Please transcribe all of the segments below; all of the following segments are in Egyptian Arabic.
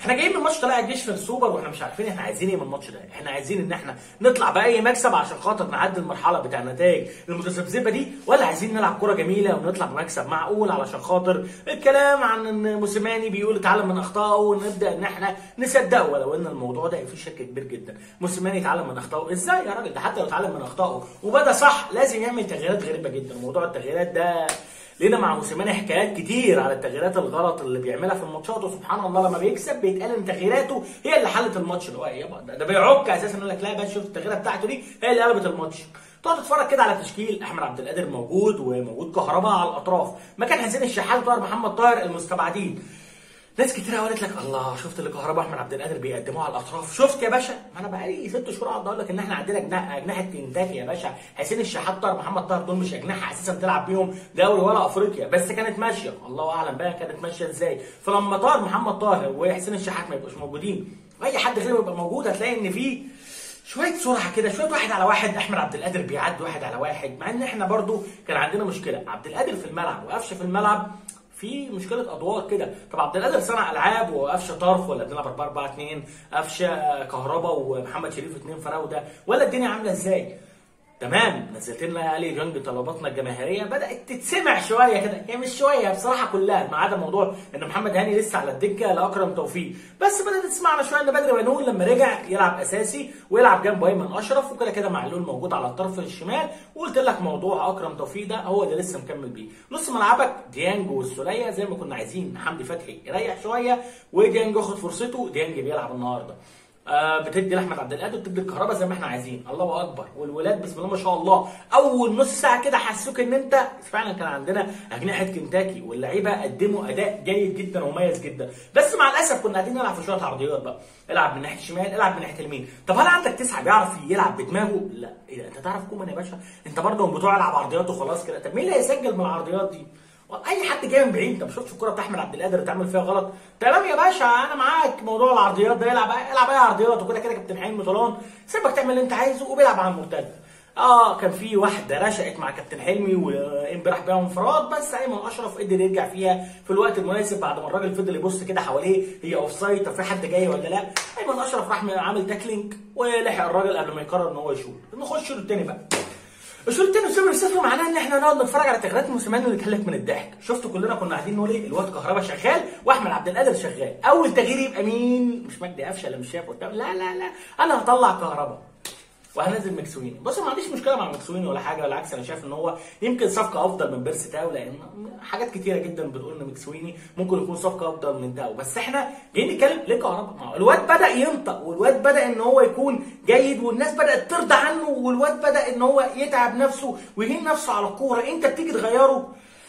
احنا جايين من ماتش طلائع الجيش في السوبر واحنا مش عارفين احنا عايزين ايه من الماتش ده احنا عايزين ان احنا نطلع باي مكسب عشان خاطر نعدي المرحله بتاع النتائج المتذبذبه دي ولا عايزين نلعب كره جميله ونطلع بمكسب معقول علشان خاطر الكلام عن ان موسيماني بيقول اتعلم من اخطائه ونبدا ان احنا نصدقه ولو ان الموضوع ده فيه شك كبير جدا موسيماني اتعلم من اخطائه ازاي يا راجل ده حتى لو اتعلم من اخطائه وبدا صح لازم يعمل تغييرات غريبه جدا موضوع التغييرات ده لينا مع موسيماني حكايات كتير على التغييرات الغلط اللي بيعملها في الماتشات وسبحان الله لما بيكسب بيتقال ان تغييراته هي اللي حلت الماتش اللي هو ايه يابا ده, ده بيعك اساسا يقول لك لا يا باشا شوف التغييره بتاعته دي هي اللي قلبت الماتش تقعد تتفرج كده على تشكيل احمد عبد القادر موجود وموجود كهرباء على الاطراف مكان حسين الشحات وطاهر محمد طاهر المستبعدين ناس كتير قالت لك الله شفت اللي كهرباء احمد عبد القادر بيقدموه على الاطراف شفت يا باشا ما انا بقالي ست شهور اقعد اقول لك ان احنا عندنا جناح اجنحه كنتاكي يا باشا حسين الشحات طاهر محمد طاهر دول مش اجنحه اساسا تلعب بيهم دوري ولا افريقيا بس كانت ماشيه الله اعلم بقى كانت ماشيه ازاي فلما طاهر محمد طاهر وحسين الشحات ما يبقوش موجودين واي حد غيره يبقى موجود هتلاقي ان في شويه سرعه كده شويه واحد على واحد احمد عبد القادر بيعدي واحد على واحد مع ان احنا برضو كان عندنا مشكله عبد القادر في الملعب وقفشه في الملعب في مشكله ادوار كده طب عبد القادر صنع العاب وقفشه طرف ولا بنلعب 4 4 2 قفشه كهربا ومحمد شريف اثنين فراوده ولا الدنيا عامله ازاي تمام نزلت لنا الي جنج طلباتنا الجماهيريه بدات تتسمع شويه كده هي مش شويه بصراحه كلها ما عدا موضوع ان محمد هاني لسه على الدكه لاكرم توفيق بس بدات تسمعنا شويه ان بدر بنون لما رجع يلعب اساسي ويلعب جنبه ايمن اشرف وكده كده معلول موجود على الطرف الشمال وقلت لك موضوع اكرم توفيق ده هو اللي لسه مكمل بيه نص ملعبك ديانج والسوليه زي ما كنا عايزين حمدي فتحي يريح شويه وديانج ياخد فرصته ديانج بيلعب النهارده آه بتدي لاحمد عبد القادر وبتدي الكهرباء زي ما احنا عايزين الله اكبر والولاد بسم الله ما شاء الله اول نص ساعه كده حسوك ان انت فعلا كان عندنا اجنحه كنتاكي واللعيبه قدموا اداء جيد جدا ومميز جدا بس مع الاسف كنا قاعدين نلعب في شويه عرضيات بقى العب من ناحيه الشمال العب من ناحيه اليمين طب هل عندك تسعه بيعرف يلعب بدماغه لا ايه ده انت تعرف كومان يا باشا انت برضه من بتوع العب عرضيات وخلاص كده طب مين اللي هيسجل من العرضيات دي اي حد جاي من بعيد انت ما شفتش الكوره بتاع احمد عبد القادر تعمل فيها غلط تمام يا باشا انا معاك موضوع العرضيات ده العب العب اي عرضيات وكده كده كابتن حلمي طولان سيبك تعمل اللي انت عايزه وبيلعب على المرتد اه كان في واحده رشقت مع كابتن حلمي وامبارح بيها انفراد بس ايمن اشرف قدر يرجع فيها في الوقت المناسب بعد ما الراجل فضل يبص كده حواليه هي اوف سايد طب في حد جاي ولا لا ايمن اشرف راح عامل تاكلينج ولحق الراجل قبل ما يقرر ان هو يشوط نخش الشوط الثاني بقى الشوط الثاني صفر صفر معناه ان احنا نقعد نتفرج على تغييرات موسيماني ونتهلك من الضحك شفتوا كلنا كنا قاعدين نقول ايه الواد كهربا شغال واحمد عبد القادر شغال اول تغيير يبقى مين مش مجدي قفشه اللي مش شايف قدام لا لا لا انا هطلع كهربا وهنزل مكسويني بص ما عنديش مشكله مع مكسويني ولا حاجه بالعكس انا شايف ان هو يمكن صفقه افضل من بيرس تاو لان حاجات كتيره جدا بتقول ان مكسويني ممكن يكون صفقه افضل من تاو بس احنا جايين نتكلم ليه كهربا الواد بدا ينطق والواد بدا ان هو يكون جيد والناس بدات ترضى عنه والواد بدا ان هو يتعب نفسه ويهين نفسه على الكوره انت بتيجي تغيره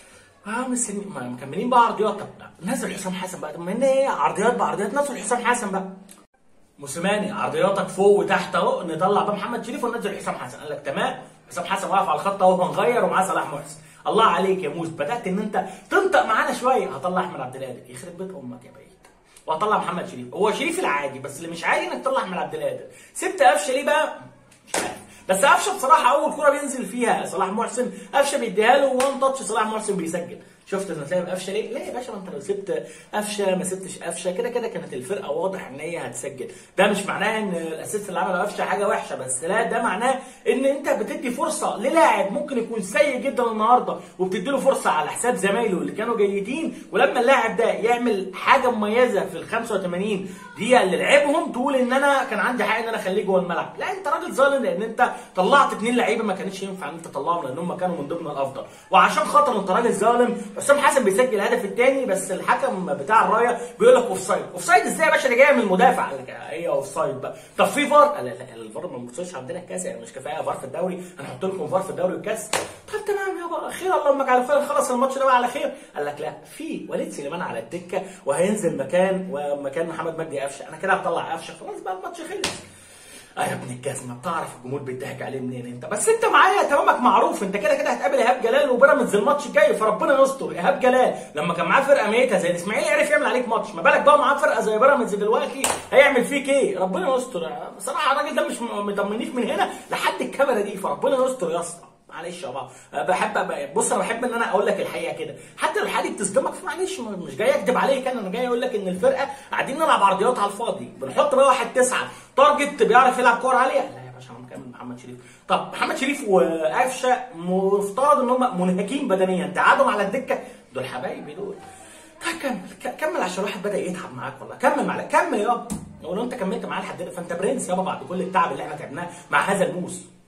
اه مستني مكملين بقى عرضيات طب نزل حسام حسن بقى طب ما هنا ايه عرضيات بعرضيات نزل حسام حسن بقى موسيماني عرضياتك فوق وتحت اهو نطلع بقى محمد شريف وننزل حسام حسن قال لك تمام حسام حسن واقف على الخط اهو هنغير ومعاه صلاح محسن الله عليك يا موس بدات ان انت تنطق معانا شويه هطلع احمد عبد القادر يخرب بيت امك يا بعيد وهطلع محمد شريف هو شريف العادي بس اللي مش عادي انك تطلع احمد عبد القادر سبت قفشه ليه بقى مش عارف بس قفشه بصراحه اول كوره بينزل فيها صلاح محسن قفشه بيديها له وان تاتش صلاح محسن بيسجل شفت نتائج قفشه ليه؟ لا يا باشا ما انت لو سبت قفشه ما سبتش قفشه كده كده كانت الفرقه واضح ان هي هتسجل، ده مش معناه ان الاسيست اللي عمله قفشه حاجه وحشه بس لا ده معناه ان انت بتدي فرصه للاعب ممكن يكون سيء جدا النهارده وبتدي له فرصه على حساب زمايله اللي كانوا جيدين ولما اللاعب ده يعمل حاجه مميزه في ال 85 دقيقه اللي لعبهم تقول ان انا كان عندي حق ان انا اخليه جوه الملعب، لا انت راجل ظالم لان انت طلعت اثنين لعيبه ما كانش ينفع ان انت تطلعهم لان هم كانوا من ضمن الافضل، وعشان خاطر انت راجل ظالم حسام حسن بيسجل الهدف الثاني بس الحكم بتاع الرايه بيقول لك اوف سايد، اوف سايد ازاي يا باشا ده جايه من المدافع قال لك هي اوف سايد بقى، طب في فار؟ قال لا الفار ما بيبصش عندنا الكاس يعني مش كفايه فار في الدوري هنحط لكم فار في الدوري والكاس طب تمام يابا خير اللهم اجعل خير خلص الماتش ده بقى على خير قال لك لا في وليد سليمان على الدكه وهينزل مكان ومكان محمد مجدي قفشه انا كده هطلع قفشه خلاص بقى الماتش خلص اه يا ابن الجزمه بتعرف الجمهور بيضحك عليه منين انت بس انت معايا تمامك معروف انت كده كده هتقابل ايهاب جلال وبيراميدز الماتش الجاي فربنا يستر ايهاب جلال لما كان معاه فرقه ميته زي الاسماعيلي عرف يعمل عليك ماتش ما بالك بقى معاه فرقه زي بيراميدز دلوقتي هيعمل فيك ايه ربنا يستر بصراحه الراجل ده مش مطمنيش من هنا لحد الكاميرا دي فربنا يستر يا اسطى معلش يا بابا بحب بص انا بحب ان انا اقول لك الحقيقه كده حتى لو الحقيقه دي بتصدمك معلش مش جاي اكذب عليك انا انا جاي اقول لك ان الفرقه قاعدين نلعب عرضيات على الفاضي بنحط بقى واحد تسعه تارجت بيعرف يلعب كوره عاليه لا يا باشا انا مكمل محمد شريف طب محمد شريف وقفشه مفترض ان هم منهكين بدنيا تقعدهم على الدكه دول حبايبي دول طيب كمل كمل عشان الواحد بدا يتعب معاك والله كمل معاك كمل يابا ولو انت كملت معاه لحد فانت برنس يابا بعد كل التعب اللي احنا تعبناه مع هذا الموس